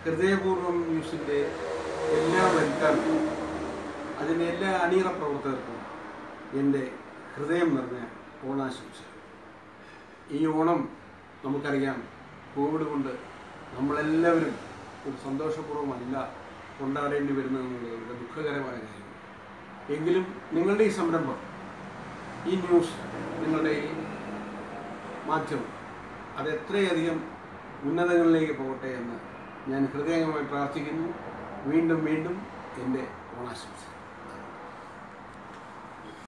ഹൃദയപൂർവ്വം ന്യൂസിൻ്റെ എല്ലാ വരിക്കാർക്കും അതിൻ്റെ എല്ലാ അണിയറ പ്രവർത്തകർക്കും എൻ്റെ ഹൃദയം നിറഞ്ഞ ഓണാശംസ ഈ ഓണം നമുക്കറിയാം കോവിഡ് കൊണ്ട് നമ്മളെല്ലാവരും ഒരു സന്തോഷപൂർവ്വമല്ല കൊണ്ടാടേണ്ടി വരുന്നതെന്നുള്ളത് ഒരു ദുഃഖകരമായ കാര്യം എങ്കിലും നിങ്ങളുടെ ഈ സംരംഭം ഈ ന്യൂസ് നിങ്ങളുടെ ഈ മാധ്യമം അത് എത്രയധികം ഉന്നതങ്ങളിലേക്ക് പോകട്ടെ എന്ന് ഞാൻ ഹൃദയംഗമായി പ്രാർത്ഥിക്കുന്നു വീണ്ടും വീണ്ടും എൻ്റെ ഓണാശംസ